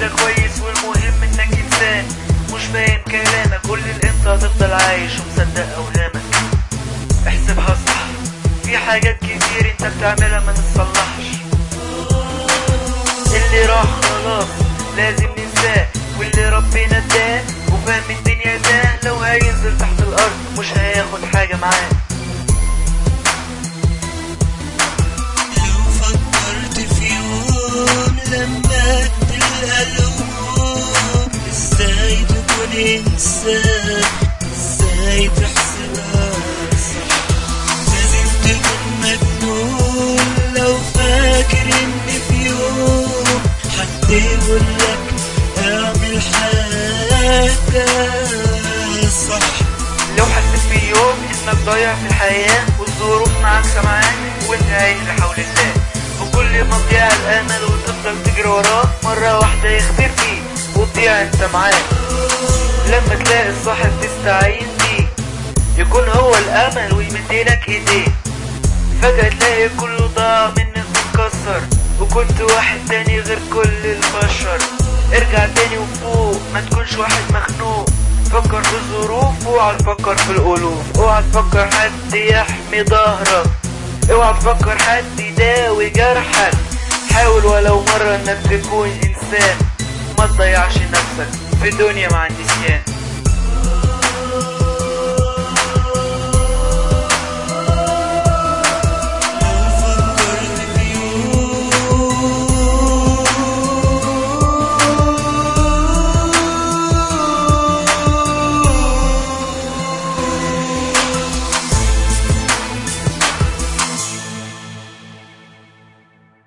انت كويس والمهم انك انسان مش فاهم كلامك قول لي انت هتفضل عايش ومصدق اوهامك احسبها صح في حاجات كتير انت بتعملها ما تتصلحش اللي راح خلاص لازم ننساه واللي ربنا اداه وفاهم الدنيا ده لو هينزل تحت الارض مش هياخد حاجه معاه لو فكرت في يوم لما تلقى الهموم ازاي تكون انسان ازاي تحسبها صح لازم تكون مجنون لو فاكر ان في يوم حد يقول لك اعمل حاجة صح لو حسيت في يوم انك ضايع في الحياة والظروف معاك سمعان وانت عايش لحول الله وكل ما تضيع الامل وتفضل تجري وراه مرة واحدة يختفي فيه وتضيع انت معاه لما تلاقي الصاحب تستعين بيه يكون هو الامل ويمديلك ايديه فجأة تلاقي كله ضاع منك واتكسر وكنت واحد تاني غير كل البشر ارجع تاني وفوق ما تكونش واحد مخنوق فكر في الظروف اوعى تفكر في القلوب اوعى تفكر حد يحمي ظهرك اوعى تفكر حد يداوي جرحك حاول ولو مرة انك تكون انسان ما تضيعش نفسك في دنيا مع النسيان